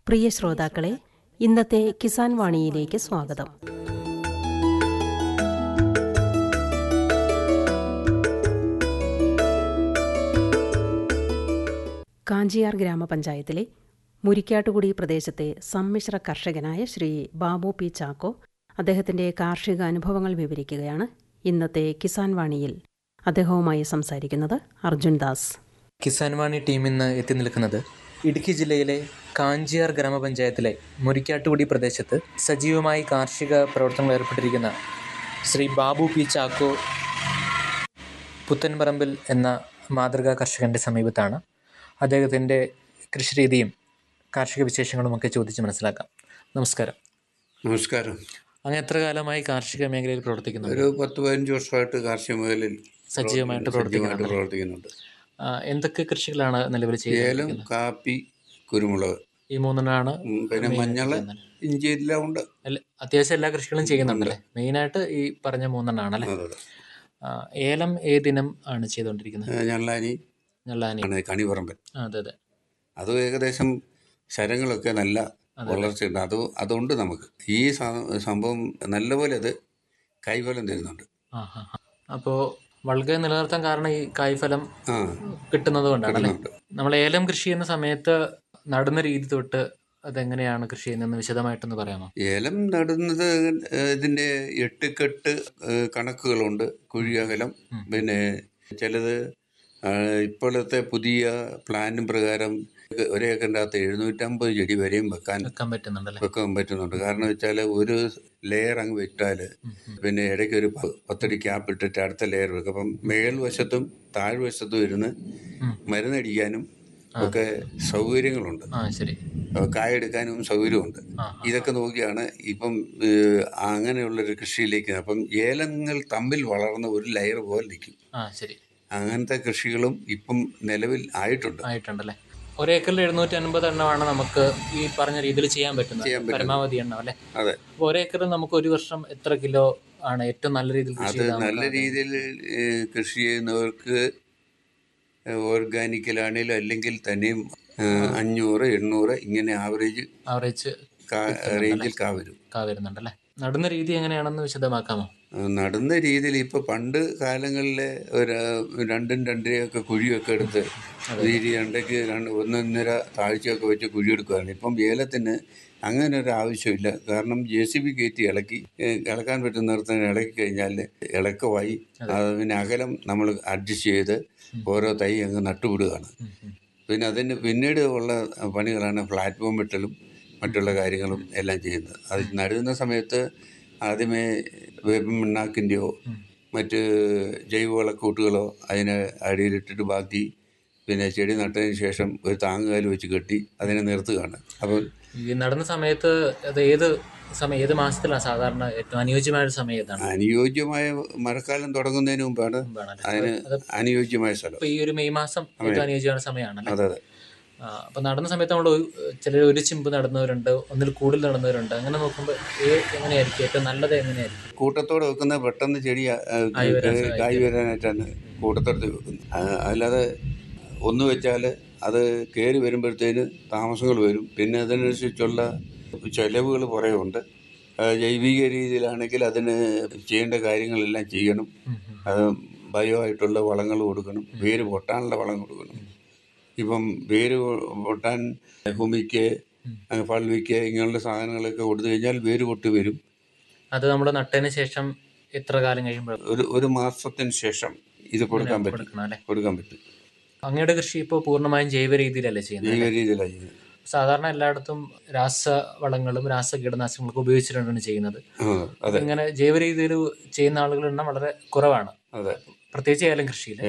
പ്രിയ ശ്രോതാക്കളെ ഇന്നത്തെ കിസാൻ വാണിയിലേക്ക് സ്വാഗതം കാഞ്ചിയാർ ഗ്രാമപഞ്ചായത്തിലെ മുരിക്കാട്ടുകുടി പ്രദേശത്തെ സമ്മിശ്ര കർഷകനായ ശ്രീ ബാബു പി ചാക്കോ അദ്ദേഹത്തിന്റെ കാർഷിക അനുഭവങ്ങൾ വിവരിക്കുകയാണ് ഇന്നത്തെ കിസാൻ വാണിയിൽ അദ്ദേഹവുമായി സംസാരിക്കുന്നത് അർജുൻ ദാസ് കിസാൻ വാണി ടീം ഇന്ന് എത്തി നിൽക്കുന്നത് ഇടുക്കി ജില്ലയിലെ കാഞ്ചിയാർ ഗ്രാമപഞ്ചായത്തിലെ മുരിക്കാട്ടുകുടി പ്രദേശത്ത് സജീവമായി കാർഷിക പ്രവർത്തനങ്ങൾ ഏർപ്പെട്ടിരിക്കുന്ന ശ്രീ ബാബു പി ചാക്കോ പുത്തൻപറമ്പിൽ എന്ന മാതൃകാ കർഷകൻ്റെ സമീപത്താണ് അദ്ദേഹത്തിൻ്റെ കൃഷിരീതിയും കാർഷിക വിശേഷങ്ങളുമൊക്കെ ചോദിച്ച് മനസ്സിലാക്കാം നമസ്കാരം നമസ്കാരം അങ്ങ് എത്ര കാലമായി കാർഷിക മേഖലയിൽ പ്രവർത്തിക്കുന്നു ഒരു പത്ത് പതിനഞ്ച് വർഷമായിട്ട് കാർഷിക മേഖലയിൽ സജീവമായിട്ട് സജീവമായിട്ട് പ്രവർത്തിക്കുന്നുണ്ട് ആ, എന്തൊക്കെ കൃഷികളാണ് നിലവിൽ ഏലം ചെയ്യുന്നത് കാപ്പി കുരുമുളക് ഈ മൂന്നെണ്ണമാണ് ഉം, പിന്നെ മഞ്ഞൾ ഇഞ്ചി എല്ലാം ഉണ്ട് അല്ല അത്യാവശ്യം എല്ലാ കൃഷികളും ചെയ്യുന്നുണ്ടല്ലേ മെയിനായിട്ട് ഈ പറഞ്ഞ മൂന്നെണ്ണാണല്ലേ അതെ, അതെ. ആ, ഏലം ഏതിനം ആണ് ചെയ്തുകൊണ്ടിരിക്കുന്നത് ഏ, ഞള്ളാനി ഞള്ളാനി ആണ് കണിപറമ്പൻ ആ, അതെ അതെ അത് ഏകദേശം ശരങ്ങളൊക്കെ നല്ല വളർച്ചയുണ്ട് അത് അതുകൊണ്ട് നമുക്ക് ഈ സ- സംഭവം നല്ലപോലെ അത് കൈഫലം തരുന്നുണ്ട് ആ ആ ആ. അപ്പോ വളരെ നിലനിർത്താൻ കാരണം ഈ കായ്ഫലം ആ കിട്ടുന്നത് കൊണ്ടാണല്ലേ കിട്ടുന്നുണ്ട്. നമ്മൾ ഏലം കൃഷി ചെയ്യുന്ന സമയത്ത് നടുന്ന രീതി തൊട്ട് അതെങ്ങനെയാണ് കൃഷി ചെയ്യുന്നതെന്ന് വിശദമായിട്ടൊന്ന് പറയാമോ ഏലം നടുന്നത് ഇതിൻ്റെ എട്ടുകെട്ട് ഏഹ്, കണക്കുകളുണ്ട് കുഴി അകലം പിന്നെ ചിലത് ആ, ഇപ്പോഴത്തെ പുതിയ പ്ലാനും പ്രകാരം ഒരേക്കറിൻ്റെ അകത്ത് എഴുന്നൂറ്റമ്പത് ചെടി വരെയും വെക്കാൻ വെക്കാൻ പറ്റുന്നുണ്ടല്ലേ വെക്കാൻ പറ്റുന്നുണ്ട് കാരണം വെച്ചാൽ ഒരു ലെയർ അങ്ങ് വെച്ചാൽ പിന്നെ ഇടയ്ക്ക് ഒരു പ- പത്തടി ക്യാപ്പ് ഇട്ടിട്ട് അടുത്ത ലെയർ വെക്കും അപ്പം മേൽവശത്തും താഴ്വശത്തും ഇരുന്ന് മരുന്നടിക്കാനും ഒക്കെ സൗകര്യങ്ങളുണ്ട് ആ ശരി അഹ് കായെടുക്കാനും സൗകര്യമുണ്ട് ആ, ഇതൊക്കെ നോക്കിയാണ് ഇപ്പം ഏഹ്, അങ്ങനെയുള്ളൊരു കൃഷിയിലേക്ക് അപ്പം ഏലങ്ങൾ തമ്മിൽ വളർന്ന ഒരു ലെയർ പോലെ നിൽക്കും ആ ശരി അങ്ങനത്തെ കൃഷികളും ഇപ്പം നിലവിൽ ആയിട്ടുണ്ട് ആയിട്ടുണ്ടല്ലേ ഒരേക്കറിൽ എഴുന്നൂറ്റി അൻപത് എണ്ണമാണ് നമുക്ക് ഈ പറഞ്ഞ രീതിയിൽ ചെയ്യാൻ പറ്റുന്നത് ചെയ്യാൻ പറ്റുന്നത്. പരമാവധി എണ്ണം അല്ലേ അതെ അപ്പോൾ ഒരേക്കറിൽ നമുക്ക് ഒരു വർഷം എത്ര കിലോ ആണ് ഏറ്റവും നല്ല രീതിയിൽ കൃഷി അത് ചെയ്താൽ നല്ല രീതിയിൽ ഏഹ്, കൃഷി ചെയ്യുന്നവർക്ക് ഓർഗാനിക്കലാണെങ്കിലും അല്ലെങ്കിൽ തന്നെയും ഏഹ്, അഞ്ഞൂറ് എണ്ണൂറ് ഇങ്ങനെ ആവറേജ് ആവറേജ് റേഞ്ചിൽ കാ വരും കാ വരുന്നുണ്ടല്ലേ നടുന്ന രീതി എങ്ങനെയാണെന്ന് വിശദമാക്കാമോ ഏഹ്, നടുന്ന രീതിയിൽ ഇപ്പോൾ പണ്ട് കാലങ്ങളിൽ ഒരു രണ്ടും രണ്ടരയൊക്കെ കുഴിയൊക്കെ എടുത്ത് ഈ രണ്ടയ്ക്ക് രണ്ട് ഒന്നൊന്നര താഴ്ചയൊക്കെ വെച്ച് കുഴിയെടുക്കുകയാണ് ഇപ്പം ഏലത്തിന് അങ്ങനെ ഒരു ആവശ്യമില്ല കാരണം ജെ സി ബി കയറ്റി ഇളക്കി ഏഹ്, ഇളക്കാൻ പറ്റുന്നിടത്തിന് ഇളക്കി കഴിഞ്ഞാൽ ഇളക്കമായി അതിന് അകലം നമ്മൾ അഡ്ജസ്റ്റ് ചെയ്ത് ഓരോ തൈ അങ്ങ് നട്ടുവിടുകയാണ് പിന്നെ അതിന് പിന്നീട് ഉള്ള പണികളാണ് പ്ലാറ്റ്ഫോം വെട്ടലും മറ്റുള്ള കാര്യങ്ങളും എല്ലാം ചെയ്യുന്നത് അത് നടുന്ന സമയത്ത് ആദ്യമേ വേപ്പിൻ മണ്ണാക്കിൻ്റെയോ മറ്റ് ജൈവവളക്കൂട്ടുകളോ അതിനെ അടിയിലിട്ടിട്ട് ബാക്കി പിന്നെ ചെടി നട്ടതിന് ശേഷം ഒരു താങ്ങുകാല് വെച്ച് കെട്ടി അതിനെ നിർത്തുകയാണ് അപ്പോൾ ഈ നടുന്ന സമയത്ത് അത് ഏത് സമയം ഏത് മാസത്തിലാണ് സാധാരണ ഏറ്റവും അനുയോജ്യമായ ഒരു സമയം ഏതാണ് അനുയോജ്യമായ മഴക്കാലം തുടങ്ങുന്നതിന് മുമ്പാണ് മുമ്പാണല്ലേ? അതിന് അത് അനുയോജ്യമായ സ്ഥലം ഇപ്പൊ ഈ ഒരു മെയ് മാസം ഏറ്റവും അനുയോജ്യമായ സമയമാണല്ലേ അതെ അതെ ആ, അപ്പൊ നടന്ന സമയത്ത് നമ്മൾ ചിലർ ഒരു ചിമ്പ് നടന്നവരുണ്ട് ഒന്നിൽ കൂടുതൽ നടന്നവരുണ്ട് അങ്ങനെ നോക്കുമ്പോൾ എങ്ങനെയായിരിക്കും ഏറ്റവും നല്ലത് എങ്ങനെയായിരിക്കും കൂട്ടത്തോടെ വെക്കുന്ന പെട്ടെന്ന് ചെടി ആ, ആയി വരാൻ ഏ, കായ് വരാനായിട്ടാണ് കൂട്ടത്തോടത്ത് വെക്കുന്നത് ആ, അല്ലാതെ ഒന്ന് വെച്ചാൽ അത് കയറി വരുമ്പോഴത്തേന് താമസങ്ങൾ വരും പിന്നെ അതിനനുസരിച്ചുള്ള ചെലവുകൾ കുറേ ഉണ്ട് ആ, ജൈവിക രീതിയിലാണെങ്കിൽ അതിന് ചെയ്യേണ്ട കാര്യങ്ങളെല്ലാം ചെയ്യണം അത് ബയോ ആയിട്ടുള്ള വളങ്ങൾ കൊടുക്കണം വേര് പൊട്ടാനുള്ള വളം കൊടുക്കണം ഇപ്പം വേര് പൊട്ടാൻ ഹുമിക്ക് ഫൾവിക്ക് ഇങ്ങനെയുള്ള സാധനങ്ങളൊക്കെ കൊടുത്തു കഴിഞ്ഞാൽ വേര് പൊട്ടി വരും അത് നമ്മൾ നട്ടതിന് ശേഷം എത്ര കാലം കഴിയുമ്പോൾ ഒരു ഒരു മാസത്തിന് ശേഷം ഇത് കൊടുക്കാൻ പറ്റും കൊടുക്കണം അല്ലേ കൊടുക്കാൻ പറ്റും അങ്ങയുടെ കൃഷി ഇപ്പോൾ പൂർണ്ണമായും ജൈവ രീതിയിലല്ലേ ചെയ്യുന്നത് ജൈവ രീതിയിലാണ് ചെയ്യുന്നത് സാധാരണ എല്ലായിടത്തും രാസവളങ്ങളും രാസ കീടനാശിനികളൊക്കെ ഉപയോഗിച്ചിട്ടാണ് ചെയ്യുന്നത് ആ, അതെ ഇങ്ങനെ ജൈവ രീതിയിൽ ചെയ്യുന്ന ആളുകളുടെ എണ്ണം വളരെ കുറവാണ് അതെ പ്രത്യേകിച്ച് ഏലം കൃഷിയിൽ